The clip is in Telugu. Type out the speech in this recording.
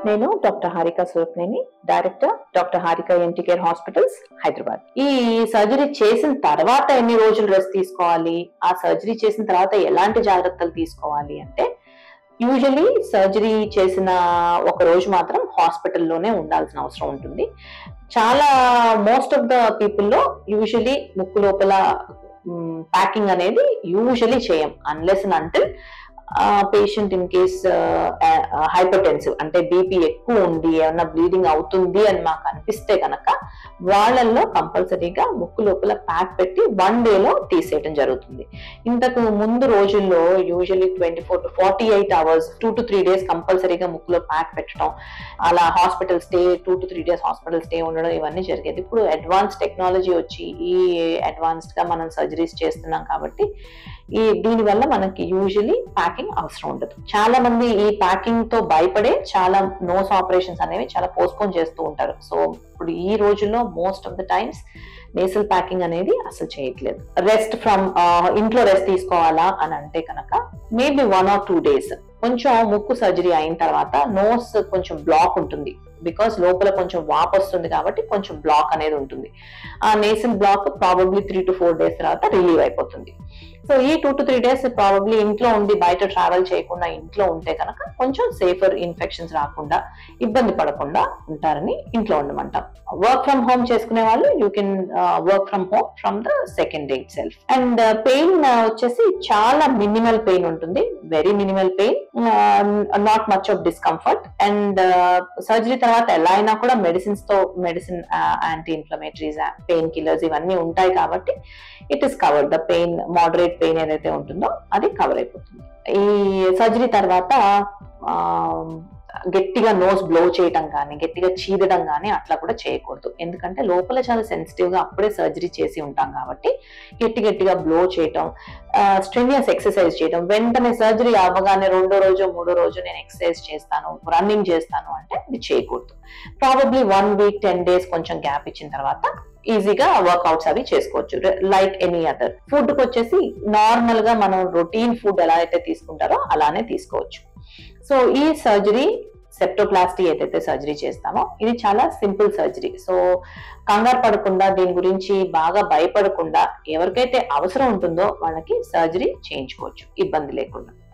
నేను doctor Harika Surapaneni director doctor Harika ENT care hospitals Hyderabad ఈ సర్జరీ చేసిన తర్వాత ఎన్ని రోజులు రెస్ట్ తీసుకోవాలి ఆ సర్జరీ చేసిన తర్వాత ఎలాంటి జాగ్రత్తలు తీసుకోవాలి అంటే యూజువలీ సర్జరీ చేసిన ఒక రోజు మాత్రం హాస్పిటల్లోనే ఉండాల్సిన అవసరం ఉంటుంది చాలా మోస్ట్ ఆఫ్ ద పీపుల్లో యూజువలీ ముక్కు లోపల ప్యాకింగ్ అనేది యూజువలీ చేయం unless until patient in case hypertensive అంటే బీపీ ఎక్కువ ఉంది ఏమన్నా బ్లీడింగ్ అవుతుంది అని మాకు అనిపిస్తే కనుక వాళ్ళల్లో కంపల్సరీగా ముక్కు లోపల ప్యాక్ పెట్టి వన్ డేలో తీసేయడం జరుగుతుంది ఇంతకు ముందు రోజుల్లో usually twenty four to forty eight hours two to three days కంపల్సరీగా ముక్కులో ప్యాక్ పెట్టడం అలా hospital stay two to three days hospital stay ఉండడం ఇవన్నీ జరిగేది ఇప్పుడు అడ్వాన్స్ టెక్నాలజీ వచ్చి ఈ అడ్వాన్స్డ్ గా మనం సర్జరీస్ చేస్తున్నాం కాబట్టి ఈ దీని వల్ల మనకి యూజువలీ ప్యాకింగ్ అవసరం ఉండదు చాలా మంది ఈ ప్యాకింగ్ తో భయపడే చాలా నోస్ ఆపరేషన్స్ అనేవి చాలా పోస్ట్పోన్ చేస్తూ ఉంటారు సో ఇప్పుడు ఈ రోజుల్లో most of the times nasal packing అనేది అసలు చేయట్లేదు రెస్ట్ ఫ్రమ్ ఇంట్లో రెస్ట్ తీసుకోవాలా అని అంటే కనుక maybe one or two days కొంచెం ముక్కు సర్జరీ అయిన తర్వాత నోస్ కొంచెం బ్లాక్ ఉంటుంది బికాస్ లోపల కొంచెం వాప్ వస్తుంది కాబట్టి కొంచెం బ్లాక్ అనేది ఉంటుంది ఆ nasal block probably three to four days తర్వాత రిలీవ్ అయిపోతుంది సో ఈ two to three days probably ఇంట్లో ఉండి బయట ట్రావెల్ చేయకుండా ఇంట్లో ఉంటే కనుక కొంచెం సేఫర్ ఇన్ఫెక్షన్స్ రాకుండా ఇబ్బంది పడకుండా ఉంటారని ఇంట్లో ఉండమంటాం వర్క్ ఫ్రమ్ హోమ్ చేసుకునే వాళ్ళు you can work from home from the second day self and pain వచ్చేసి చాలా మినిమల్ పెయిన్ ఉంటుంది very minimal pain not much of discomfort and surgery తర్వాత ఎలా అయినా కూడా మెడిసిన్స్ తో medicine anti inflammatories pain killers ఇవన్నీ ఉంటాయి కాబట్టి it is covered the pain moderate pain ఏదైతే ఉంటుందో అది కవర్ అయిపోతుంది ఈ సర్జరీ తర్వాత ఆ, గట్టిగా నోస్ బ్లో చేయటం కానీ గట్టిగా చీదడం కానీ అట్లా కూడా చేయకూడదు ఎందుకంటే లోపల చాలా సెన్సిటివ్ గా అప్పుడే సర్జరీ చేసి ఉంటాం కాబట్టి గట్టి గట్టిగా బ్లో చేయటం స్ట్రెనియస్ ఎక్సర్సైజ్ చేయడం వెంటనే సర్జరీ అవ్వగానే రెండో రోజు మూడో రోజు నేను ఎక్సర్సైజ్ చేస్తాను రన్నింగ్ చేస్తాను అంటే ఇది చేయకూడదు probably one week ten days కొంచెం గ్యాప్ ఇచ్చిన తర్వాత ఈజీగా వర్కౌట్స్ అవి చేసుకోవచ్చు లైక్ ఎనీ అదర్ ఫుడ్ కి వచ్చేసి నార్మల్ గా మనం రొటీన్ ఫుడ్ ఎలా అయితే తీసుకుంటారో అలానే తీసుకోవచ్చు సో ఈ సర్జరీ సెప్టోప్లాస్టీ ఏదైతే సర్జరీ చేస్తామో ఇది చాలా సింపుల్ సర్జరీ సో కంగారు పడకుండా దీని గురించి బాగా భయపడకుండా ఎవరికైతే అవసరం ఉంటుందో వాళ్ళకి సర్జరీ చేయించుకోవచ్చు ఇబ్బంది లేకుండా